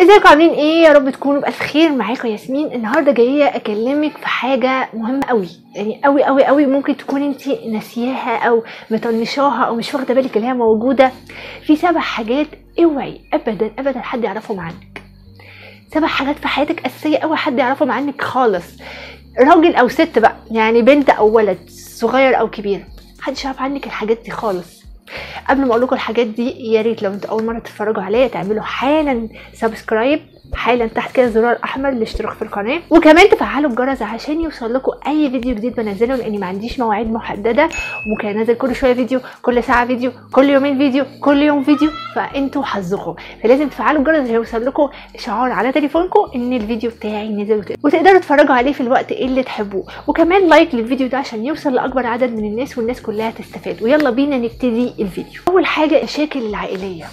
ازيكم عاملين ايه يا رب تكونوا بألف خير معاكم ياسمين النهارده جايه اكلمك في حاجه مهمه قوي يعني قوي قوي قوي ممكن تكون انت ناسياها او مطنشاها او مش واخده بالك ان هي موجوده في سبع حاجات اوعي ابدا ابدا حد يعرفهم عنك سبع حاجات في حياتك اساسيه اوعي حد يعرفهم عنك خالص راجل او ست بقى يعني بنت او ولد صغير او كبير محدش يعرف عنك الحاجات دي خالص قبل ما اقول لكم الحاجات دي يا ريت لو انتوا اول مره تتفرجوا عليا تعملوا حالا سبسكرايب حالا تحت كده زرار احمر للاشتراك في القناه وكمان تفعلوا الجرس عشان يوصل لكم اي فيديو جديد بنزله لاني ما عنديش مواعيد محدده ممكن انزل كل شويه فيديو كل ساعه فيديو كل يومين فيديو كل يوم فيديو فانتوا حظكم فلازم تفعلوا الجرس عشان يوصل لكم اشعار على تليفونكم ان الفيديو بتاعي نزل وتقدروا تتفرجوا عليه في الوقت اللي تحبوه وكمان لايك للفيديو ده عشان يوصل لاكبر عدد من الناس والناس كلها تستفاد ويلا بينا نبتدي الفيديو اول حاجه المشاكل العائليه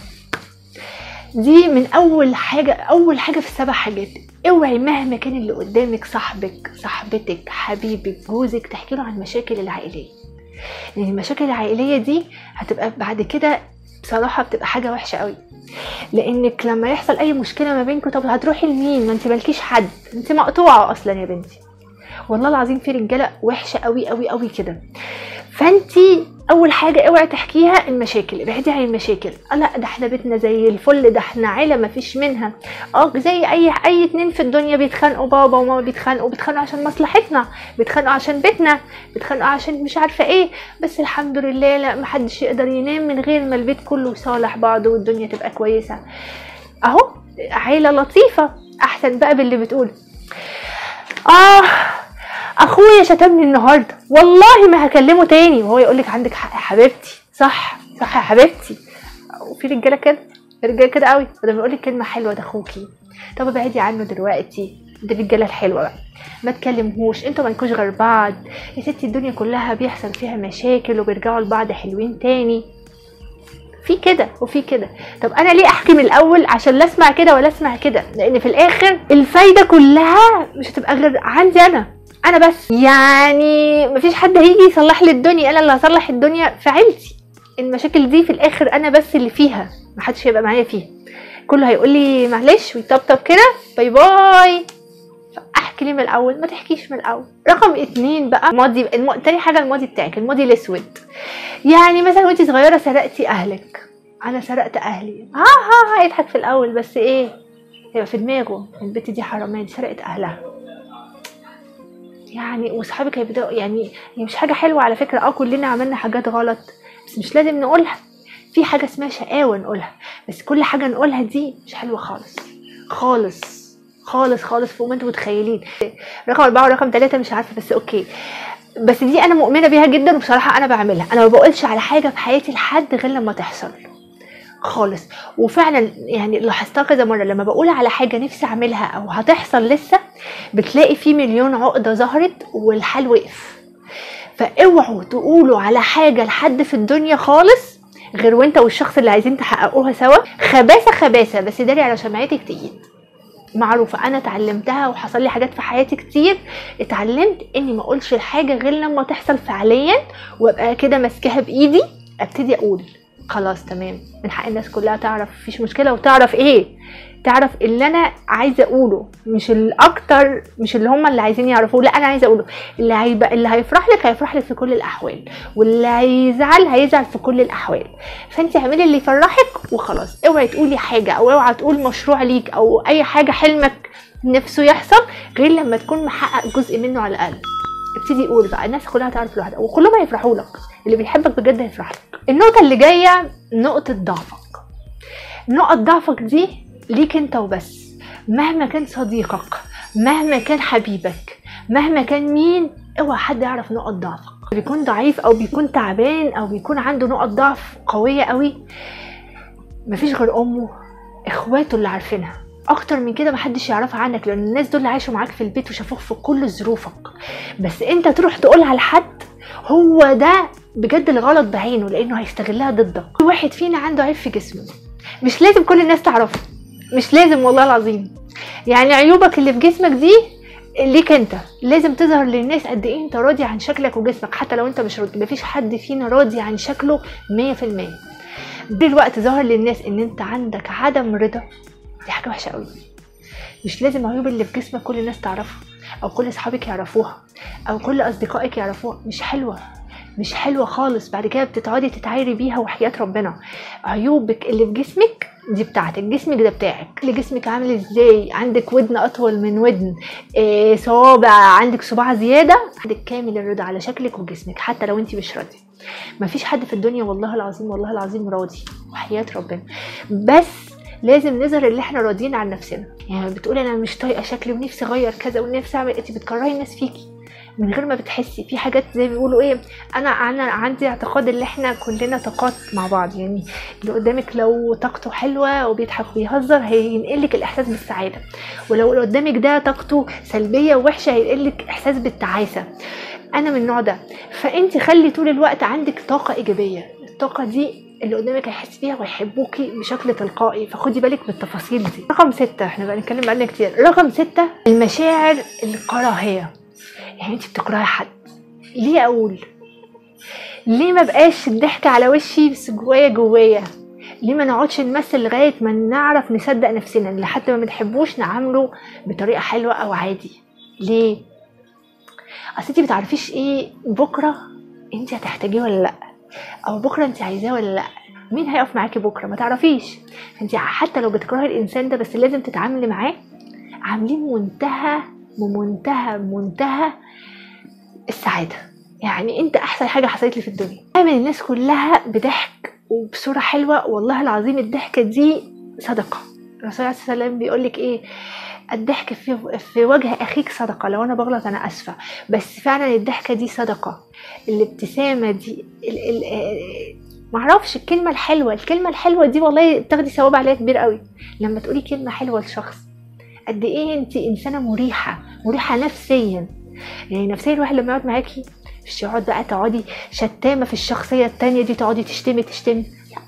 دي من اول حاجه اول حاجه في السبع حاجات اوعي مهما كان اللي قدامك صاحبك صاحبتك حبيبك جوزك تحكي له عن المشاكل العائليه لان المشاكل العائليه دي هتبقى بعد كده بصراحه بتبقى حاجه وحشه قوي لانك لما يحصل اي مشكله ما بينكم طب هتروحي لمين ما انت مالكيش حد انت مقطوعه اصلا يا بنتي والله العظيم في رجاله وحشه قوي قوي قوي كده فانتي اول حاجه اوعي تحكيها المشاكل ابعدي عن المشاكل آه لا ده احنا بيتنا زي الفل ده احنا عيله ما فيش منها اه زي اي اي اتنين في الدنيا بيتخانقوا بابا وماما بيتخانقوا بيتخانقوا عشان مصلحتنا بيتخانقوا عشان بيتنا بيتخانقوا عشان مش عارفه ايه بس الحمد لله لا محدش يقدر ينام من غير ما البيت كله يصالح بعضه والدنيا تبقى كويسه اهو عيله لطيفه احسن بقى باللي بتقول اه اخويا شتمني النهارده والله ما هكلمه تاني وهو يقول لك عندك حق يا حبيبتي صح صح يا حبيبتي وفي رجاله كده رجاله كده قوي بدل ما يقول لك كلمه حلوه ده اخوكي طب ابعدي عنه دلوقتي دي الرجاله الحلوه بقى ما تكلمهوش انتوا مالكوش غير بعض يا ستي الدنيا كلها بيحصل فيها مشاكل وبيرجعوا لبعض حلوين تاني في كده وفي كده طب انا ليه احكي من الاول عشان لا اسمع كده ولا اسمع كده لان في الاخر الفايده كلها مش هتبقى غير عندي انا انا بس يعني مفيش حد هيجي يصلح لي الدنيا انا اللي هصلح الدنيا في عيلتي المشاكل دي في الاخر انا بس اللي فيها محدش هيبقى معايا فيها كله هيقول لي معلش ويطبطب كده باي باي احكي لي من الاول ما تحكيش من الاول رقم اتنين بقى ماضي الم... تاني حاجه الماضي بتاعك الماضي الاسود يعني مثلا وانت صغيره سرقتي اهلك انا سرقت اهلي ها ها هيضحك في الاول بس ايه هيبقى في دماغه البت دي حراميه دي سرقت اهلها يعني واصحابك هيبداوا يعني هي مش حاجه حلوه على فكره اه كلنا عملنا حاجات غلط بس مش لازم نقولها في حاجه اسمها شقاوه نقولها بس كل حاجه نقولها دي مش حلوه خالص خالص خالص خالص فوق ما انتوا متخيلين رقم أربعة ورقم ثلاثة مش عارفة بس اوكي بس دي انا مؤمنة بيها جدا وبصراحة انا بعملها انا ما بقولش على حاجة في حياتي لحد غير لما تحصل خالص وفعلا يعني لاحظتها كذا مره لما بقول على حاجه نفسي اعملها او هتحصل لسه بتلاقي في مليون عقده ظهرت والحال وقف فاوعوا تقولوا على حاجه لحد في الدنيا خالص غير وانت والشخص اللي عايزين تحققوها سوا خباثه خباثه بس داري على شمعتك تقيل معروفة أنا اتعلمتها وحصل لي حاجات في حياتي كتير اتعلمت إني ما أقولش الحاجة غير لما تحصل فعليا وأبقى كده ماسكاها بإيدي أبتدي أقول خلاص تمام من حق الناس كلها تعرف مفيش مشكله وتعرف ايه تعرف اللي انا عايزه اقوله مش الاكتر مش اللي هم اللي عايزين يعرفوه لا انا عايزه اقوله اللي هيبقى اللي هيفرح لك هيفرح لك في كل الاحوال واللي هيزعل هيزعل في كل الاحوال فانت اعملي اللي يفرحك وخلاص اوعي تقولي حاجه او اوعي تقول مشروع ليك او اي حاجه حلمك نفسه يحصل غير لما تكون محقق جزء منه على الاقل ابتدي قول بقى الناس كلها تعرف لوحدها وكلهم هيفرحوا لك اللي بيحبك بجد هيفرح لك النقطة اللي جاية نقطة ضعفك نقط ضعفك دي ليك انت وبس مهما كان صديقك مهما كان حبيبك مهما كان مين اوعى حد يعرف نقط ضعفك بيكون ضعيف او بيكون تعبان او بيكون عنده نقط ضعف قوية قوي مفيش غير امه اخواته اللي عارفينها اكتر من كده محدش يعرفها عنك لان الناس دول اللي عايشوا معاك في البيت وشافوك في كل ظروفك بس انت تروح تقولها لحد هو ده بجد الغلط بعينه لانه هيستغلها ضدك كل واحد فينا عنده عيب في جسمه مش لازم كل الناس تعرفه مش لازم والله العظيم يعني عيوبك اللي في جسمك دي ليك انت لازم تظهر للناس قد ايه انت راضي عن شكلك وجسمك حتى لو انت مش راضي مفيش حد فينا راضي عن شكله 100% دلوقتي ظهر للناس ان انت عندك عدم رضا دي حاجه وحشه قوي مش لازم العيوب اللي في جسمك كل الناس تعرفها او كل اصحابك يعرفوها او كل اصدقائك يعرفوها مش حلوه مش حلوه خالص بعد كده بتقعدي تتعايري بيها وحياه ربنا عيوبك اللي في جسمك دي بتاعتك جسمك ده بتاعك اللي جسمك عامل ازاي عندك ودن اطول من ودن إيه صوابع عندك صباع زياده عندك كامل الرضا على شكلك وجسمك حتى لو انت مش راضيه مفيش حد في الدنيا والله العظيم والله العظيم راضي وحياه ربنا بس لازم نظهر اللي احنا راضيين عن نفسنا يعني بتقولي انا مش طايقه شكلي ونفسي اغير كذا ونفسي اعمل انت بتكرهي الناس فيكي من غير ما بتحسي في حاجات زي ما بيقولوا ايه انا انا عندي اعتقاد ان احنا كلنا طاقات مع بعض يعني اللي قدامك لو طاقته حلوه وبيضحك وبيهزر هينقلك الاحساس بالسعاده ولو اللي قدامك ده طاقته سلبيه ووحشه هينقلك احساس بالتعاسه انا من النوع ده فانت خلي طول الوقت عندك طاقه ايجابيه الطاقه دي اللي قدامك هيحس بيها ويحبوكي بشكل تلقائي فخدي بالك من التفاصيل دي رقم ستة احنا بقى نتكلم عنها كتير رقم ستة المشاعر الكراهية يعني انت بتكرهي حد ليه اقول ليه ما بقاش الضحك على وشي بس جوايا جوايا ليه ما نقعدش نمثل لغايه ما نعرف نصدق نفسنا لحد ما بنحبوش نعامله بطريقه حلوه او عادي ليه اصل انت بتعرفيش ايه بكره انت هتحتاجيه ولا لا او بكره انت عايزاه ولا لا مين هيقف معاكي بكره ما تعرفيش انت حتى لو بتكرهي الانسان ده بس لازم تتعاملي معاه عاملين منتهى بمنتهى منتهى السعاده يعني انت احسن حاجه حصلت لي في الدنيا دايما الناس كلها بضحك وبصوره حلوه والله العظيم الضحكه دي صدقه الرسول عليه الصلاه والسلام بيقول لك ايه الضحك في في وجه اخيك صدقه لو انا بغلط انا اسفه بس فعلا الضحكه دي صدقه الابتسامه دي ال ال معرفش الكلمه الحلوه الكلمه الحلوه دي والله بتاخدي ثواب عليها كبير قوي لما تقولي كلمه حلوه لشخص قد ايه انت انسانه مريحه مريحه نفسيا يعني نفسيا الواحد لما يقعد معاكي مش يقعد بقى تقعدي شتامه في الشخصيه التانية دي تقعدي تشتمي تشتمي لا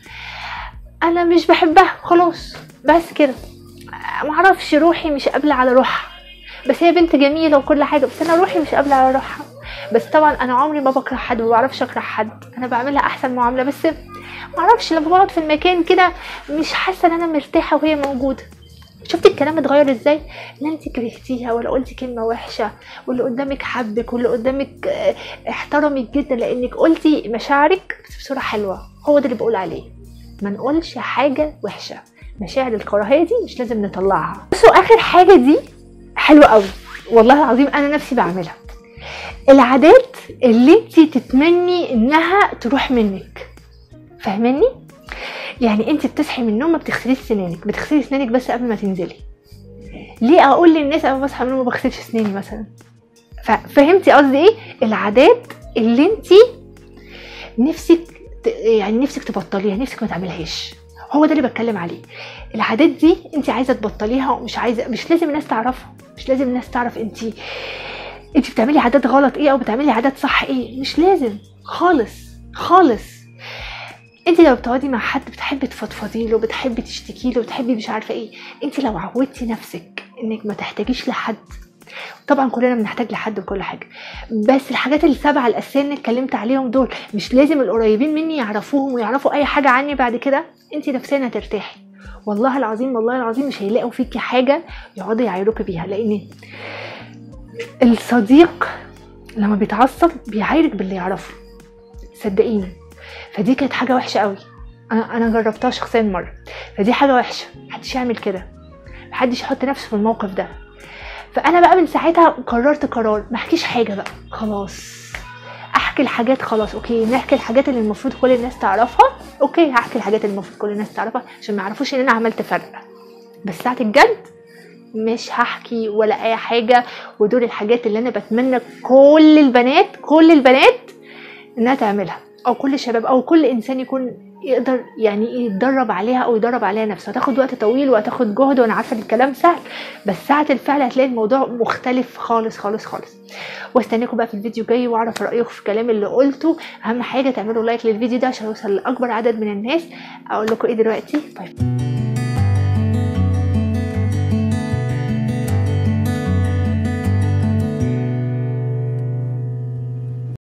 انا مش بحبها خلاص بس كده معرفش روحي مش قابله على روحها بس هي بنت جميله وكل حاجه بس انا روحي مش قابله على روحها بس طبعا انا عمري ما بكره حد ما بعرفش اكره حد انا بعملها احسن معامله بس معرفش لما بقعد في المكان كده مش حاسه ان انا مرتاحه وهي موجوده شفتي الكلام اتغير ازاي لا انت كرهتيها ولا قلتي كلمه وحشه واللي قدامك حبك واللي قدامك احترمك جدا لانك قلتي مشاعرك بصوره حلوه هو ده اللي بقول عليه ما نقولش حاجه وحشه مشاعر الكراهيه دي مش لازم نطلعها بصوا اخر حاجه دي حلوه قوي والله العظيم انا نفسي بعملها العادات اللي انت تتمني انها تروح منك فاهماني يعني انت بتصحي من النوم ما بتغسليش سنانك بتغسلي سنانك بس قبل ما تنزلي ليه اقول للناس انا بصحى من النوم ما بغسلش سناني مثلا فهمتي قصدي ايه العادات اللي انت نفسك يعني نفسك تبطليها نفسك ما تعملهاش هو ده اللي بتكلم عليه العادات دي انت عايزه تبطليها ومش عايزه مش لازم الناس تعرفها مش لازم الناس تعرف انت انت بتعملي عادات غلط ايه او بتعملي عادات صح ايه مش لازم خالص خالص انت لو بتقعدي مع حد بتحبي تفضفضي له بتحبي تشتكي له بتحبي مش عارفه ايه انت لو عودتي نفسك انك ما تحتاجيش لحد طبعا كلنا بنحتاج لحد وكل حاجه بس الحاجات السبعه الاساسيه اللي اتكلمت عليهم دول مش لازم القريبين مني يعرفوهم ويعرفوا اي حاجه عني بعد كده انت نفسيا هترتاحي والله العظيم والله العظيم مش هيلاقوا فيكي حاجه يقعدوا يعايروكي بيها لان الصديق لما بيتعصب بيعايرك باللي يعرفه صدقيني فدي كانت حاجه وحشه قوي انا انا جربتها شخصيا مره فدي حاجه وحشه محدش يعمل كده محدش يحط نفسه في الموقف ده فانا بقى من ساعتها قررت قرار ما احكيش حاجه بقى خلاص احكي الحاجات خلاص اوكي نحكي الحاجات اللي المفروض كل الناس تعرفها اوكي هحكي الحاجات اللي المفروض كل الناس تعرفها عشان ما يعرفوش ان انا عملت فرق بس ساعه الجد مش هحكي ولا اي حاجه ودول الحاجات اللي انا بتمنى كل البنات كل البنات انها تعملها او كل الشباب او كل انسان يكون يقدر يعني يتدرب عليها او يدرب عليها نفسه هتاخد وقت طويل وهتاخد جهد وانا عارفه ان الكلام سهل بس ساعه الفعل هتلاقي الموضوع مختلف خالص خالص خالص واستناكم بقى في الفيديو الجاي واعرف رايكم في الكلام اللي قلته اهم حاجه تعملوا لايك للفيديو ده عشان يوصل لاكبر عدد من الناس اقول لكم ايه دلوقتي باي